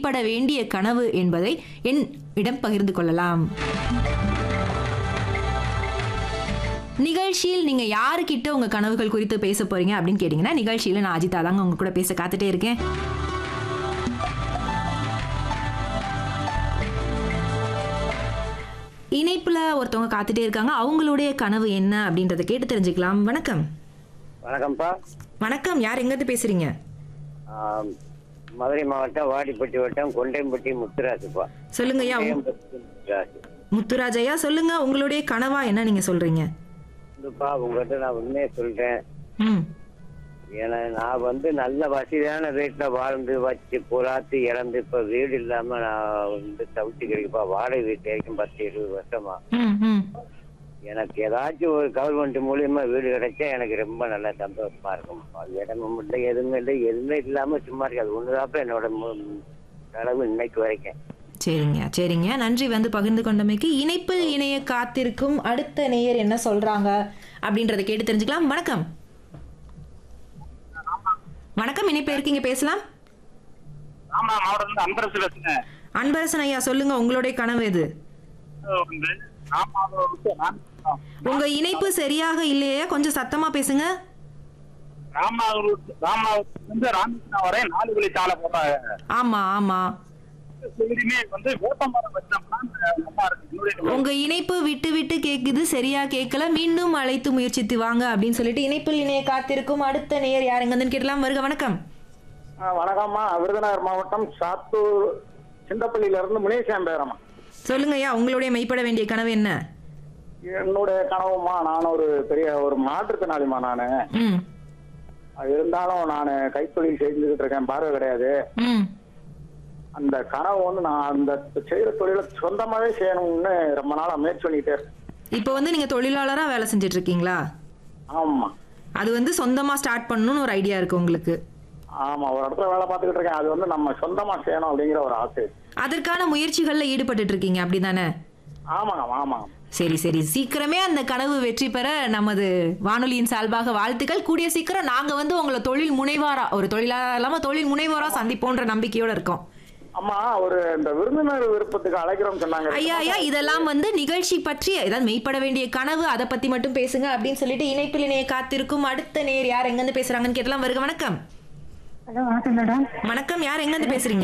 மெய்ப்பட வேண்டிய கனவு என்பதை என் இடம் பகிர்ந்து கொள்ளலாம் நிகழ்ச்சியில் நீங்க யாருக்கிட்ட உங்க கனவுகள் குறித்து பேச போறீங்க அப்படின்னு கேட்டீங்கன்னா நிகழ்ச்சியில நான் அஜிதா தாங்க உங்க கூட பேச காத்துட்டே இருக்கேன் இணைப்புல ஒருத்தவங்க காத்துட்டே இருக்காங்க அவங்களுடைய கனவு என்ன அப்படின்றத கேட்டு தெரிஞ்சுக்கலாம் வணக்கம் வணக்கம்ப்பா வணக்கம் யார் எங்கிருந்து பேசுறீங்க ஆம், மதுரை மாவட்டம் வாடிப்பட்டி வட்டம் கொண்டையம்பட்டி முத்துராசுப்பா சொல்லுங்க ஐயா உங்க- கொண்டையம்பட்டி முத்துராசு முத்துராஜையா சொல்லுங்க உங்களுடைய கனவா என்ன நீங்க சொல்றீங்க இதுப்பா உங்ககிட்ட நான் உண்மையை சொல்றேன் ம் ஏன்னா நான் வந்து நல்ல வசதியான வீட்டுல வாழ்ந்து வச்சு புறாத்து இறந்து இப்ப வீடு இல்லாம நான் வந்து தவிச்சு கிடைக்குப்பா வாடகை வீட்டு வரைக்கும் பத்து இருபது வருஷமா ம் ம் எனக்கு ஏதாச்சும் ஒரு கவர்மெண்ட் மூலியமா வீடு கிடைச்சா எனக்கு ரொம்ப நல்ல சந்தோஷமா இருக்கும்ப்பா இடமும் இல்லை எதுவுமே இல்லை எதுவுமே இல்லாம சும்மா இருக்காது ஒண்ணுதாப்ப என்னோட மு- கனவு இன்னைக்கு வரைக்கும் சரிங்க சரிங்க நன்றி வந்து பகிர்ந்து கொண்டமைக்கு இணைப்பில் இணைய காத்திருக்கும் அடுத்த நேயர் என்ன சொல்றாங்க அப்படின்றத கேட்டு தெரிஞ்சுக்கலாம் வணக்கம் வணக்கம் இணைப்பு இருக்கீங்க பேசலாம் ஆமா மாவட்டத்துல அன்பரசு பேசுறேன் அன்பரசன் ஐயா சொல்லுங்க உங்களுடைய கனவு எது வந்து ராமாவை விட்டு ராம- உங்க இணைப்பு சரியாக இல்லையா கொஞ்சம் சத்தமா பேசுங்க ராமாவூர் ராமாவூர் வந்து ராமகிருஷ்ணா வரை நாலு வழி சாலை போடுறாங்க ஆமா ஆமா சைடுமே வந்து வேப்பமரம் வச்சோம்னா நல்லா இருக்கு என்னுடைய உங்க இணைப்பு விட்டு விட்டு கேக்குது சரியா கேட்கல மீண்டும் அழைத்து முயற்சித்து வாங்க அப்படின்னு சொல்லிட்டு இணைப்பில் இணைய காத்திருக்கும் அடுத்த நேயர் யார் எங்கன்னு கேட்டலாம் வருக வணக்கம் வணக்கம்மா விருதுநகர் மாவட்டம் சாத்தூர் சிந்தப்பள்ளியில இருந்து முனேசாம் பேரம்மா சொல்லுங்க ஐயா உங்களுடைய மெய்ப்பட வேண்டிய கனவு என்ன என்னுடைய கனவுமா நான் ஒரு பெரிய ஒரு மாற்றுத்திறனாளிமா நானு ம் இருந்தாலும் நான் கைத்தொழில் செஞ்சுக்கிட்டு இருக்கேன் பார்வை கிடையாது ம் அந்த கனவு வந்து நான் அந்த செய்யற தொழிலை சொந்தமாவே செய்யணும்னு ரொம்ப நாளா முயற்சி பண்ணிட்டே இருக்கேன் இப்போ வந்து நீங்க தொழிலாளரா வேலை செஞ்சுட்டு இருக்கீங்களா ஆமா அது வந்து சொந்தமா ஸ்டார்ட் பண்ணணும்னு ஒரு ஐடியா இருக்கு உங்களுக்கு ஆமா ஒரு இடத்துல வேலை பார்த்துக்கிட்டு இருக்கேன் அது வந்து நம்ம சொந்தமா செய்யணும் அப்படிங்கிற ஒரு ஆசை அதற்கான முயற்சிகள்ல ஈடுபட்டுட்டு இருக்கீங்க அப்படிதானே ஆமாங்க ஆமாங்க சரி சரி சீக்கிரமே அந்த கனவு வெற்றி பெற நமது வானொலியின் சார்பாக வாழ்த்துக்கள் கூடிய சீக்கிரம் நாங்க வந்து உங்களை தொழில் முனைவாரா ஒரு தொழிலாளர் இல்லாம தொழில் முனைவோரா சந்திப்போன்ற நம்பிக்கையோட இருக்கோம் அம்மா ஒரு இந்த விருந்தினர் விருப்பத்துக்கு அழைக்கிறோம் சொன்னாங்க ஐயா ஐயா இதெல்லாம் வந்து நிகழ்ச்சி பற்றி ஏதாவது மெய்ப்பட வேண்டிய கனவு அதை பத்தி மட்டும் பேசுங்க அப்படின்னு சொல்லிட்டு இணைப்பில் இணைய காத்திருக்கும் அடுத்த நேர் யார் எங்கிருந்து பேசுறாங்கன்னு கேட்டலாம் வருக வணக்கம் ஹலோ வணக்கம் மேடம் வணக்கம் யார் எங்கிருந்து பேசுறீங்க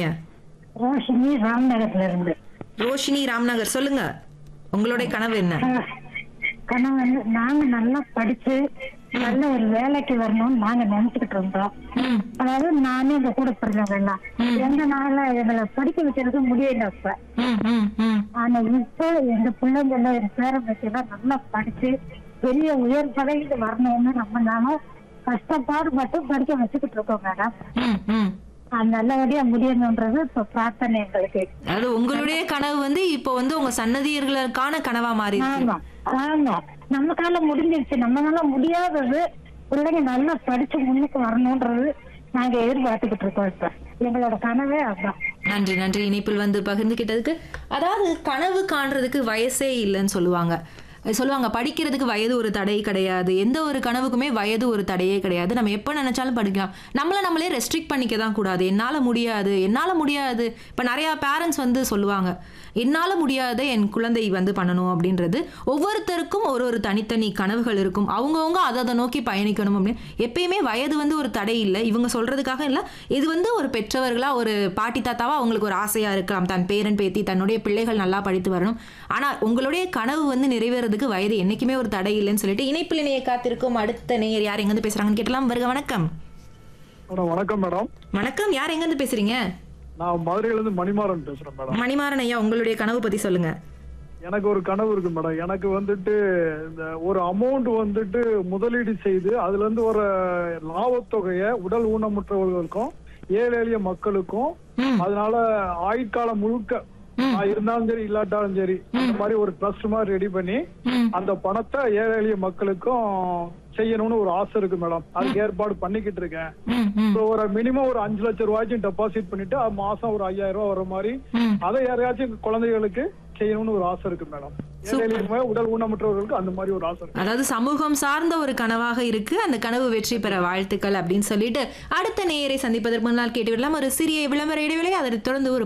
ரோஷினி ராம்நகர்ல இருந்து ரோஷினி ராம்நகர் சொல்லுங்க உங்களுடைய கனவு என்ன அஹ், கணவன் வந்து நாங்க நல்லா படிச்சு நல்ல ஒரு வேலைக்கு வரணும்னு நாங்க நினைச்சுக்கிட்டு இருந்தோம் ம், அதாவது நானே எங்க கூட பிறந்தவங்க எல்லாம் எங்கனால எங்களை படிக்க வைக்கிறது முடியல இப்ப ம், ம், ம். ஆனா இப்ப எங்க பிள்ளைங்க எல்லாம் என் பேர எல்லாம் நல்லா படிச்சு பெரிய உயர் பதவிக்கு வரணும்னு நம்ம நானும் கஷ்டப்பாடு மட்டும் படிக்க வச்சுக்கிட்டு இருக்கோம் மேடம் ம், ம். அது நல்லபடியா முடியணுன்றது இப்ப பிரார்த்தனை எங்களுக்கு அதாவது உங்களுடைய கனவு வந்து இப்போ வந்து உங்க சன்னதியர்களுக்கான கனவா மாறி இருக்கு. ஆமா ஆமா நம்ம காலம் முடிஞ்சிருச்சு நம்மளால முடியாதது பிள்ளைங்க நல்லா படிச்சு முன்னுக்கு வரணும்ன்றது நாங்க எதிர்பார்த்துக்கிட்டு இருக்கோம் இப்ப எங்களோட கனவே அதுதான் நன்றி நன்றி இணைப்பில் வந்து பகிர்ந்துகிட்டதுக்கு அதாவது கனவு காண்றதுக்கு வயசே இல்லைன்னு சொல்லுவாங்க சொல்லுவாங்க படிக்கிறதுக்கு வயது ஒரு தடை கிடையாது எந்த ஒரு கனவுக்குமே வயது ஒரு தடையே கிடையாது நம்ம எப்போ நினைச்சாலும் படிக்கலாம் நம்மளை நம்மளே ரெஸ்ட்ரிக்ட் பண்ணிக்க தான் கூடாது என்னால் முடியாது என்னால் முடியாது இப்போ நிறையா பேரண்ட்ஸ் வந்து சொல்லுவாங்க என்னால் முடியாத என் குழந்தை வந்து பண்ணணும் அப்படின்றது ஒவ்வொருத்தருக்கும் ஒரு ஒரு தனித்தனி கனவுகள் இருக்கும் அவங்கவுங்க அதை அதை நோக்கி பயணிக்கணும் அப்படின்னு எப்பயுமே வயது வந்து ஒரு தடை இல்லை இவங்க சொல்றதுக்காக இல்லை இது வந்து ஒரு பெற்றவர்களா ஒரு பாட்டி தாத்தாவா அவங்களுக்கு ஒரு ஆசையா இருக்கலாம் தன் பேரன் பேத்தி தன்னுடைய பிள்ளைகள் நல்லா படித்து வரணும் ஆனா உங்களுடைய கனவு வந்து நிறைவேறதுக்கு வயது என்னைக்குமே ஒரு தடை இல்லைன்னு சொல்லிட்டு இணைப்பில் இணைய காத்திருக்கும் அடுத்த நேயர் யார் எங்கிருந்து பேசுறாங்கன்னு கேட்டலாம் வருக வணக்கம் மேடம் வணக்கம் மேடம் வணக்கம் யார் எங்கிருந்து பேசுறீங்க நான் மதுரையில இருந்து மணிமாறன் பேசுறேன் மேடம் மணிமாறன் ஐயா உங்களுடைய கனவு பத்தி சொல்லுங்க எனக்கு ஒரு கனவு இருக்கு மேடம் எனக்கு வந்துட்டு இந்த ஒரு அமௌண்ட் வந்துட்டு முதலீடு செய்து அதுல இருந்து ஒரு லாபத்தொகையை உடல் ஊனமுற்றவர்களுக்கும் ஏழை எளிய மக்களுக்கும் ம். அதனால ஆயுட்காலம் முழுக்க நான் இருந்தாலும் சரி இல்லாட்டாலும் சரி அந்த மாதிரி ஒரு ட்ரஸ்ட் மாதிரி ரெடி பண்ணி ம். அந்த பணத்தை ஏழை எளிய மக்களுக்கும் செய்யணும்னு ஒரு ஆசை இருக்கு மேடம் அதுக்கு ஏற்பாடு பண்ணிக்கிட்டு இருக்கேன் ம், ம், So, ஒரு மினிமம் ஒரு அஞ்சு லட்சம் ரூபாய்க்கும் டெபாசிட் பண்ணிட்டு அது மாசம் ஒரு ஐயாயிரம் ரூபாய் வர மாதிரி ம். அதை யாரையாச்சும் குழந்தைகளுக்கு செய்யணும்னு ஒரு ஆசை இருக்கு மேடம் ஏழை எளிய உடல் ஊனமுற்றவர்களுக்கு அந்த மாதிரி ஒரு ஆசை இருக்கு அதாவது சமூகம் சார்ந்த ஒரு கனவாக இருக்கு அந்த கனவு வெற்றி பெற வாழ்த்துக்கள் அப்படின்னு சொல்லிட்டு அடுத்த நேயரை சந்திப்பதற்கு முன்னால் கேட்டுவிடலாம் ஒரு சிறிய விளம்பர இடைவேளை அதனைத் தொடர்ந்து ஒரு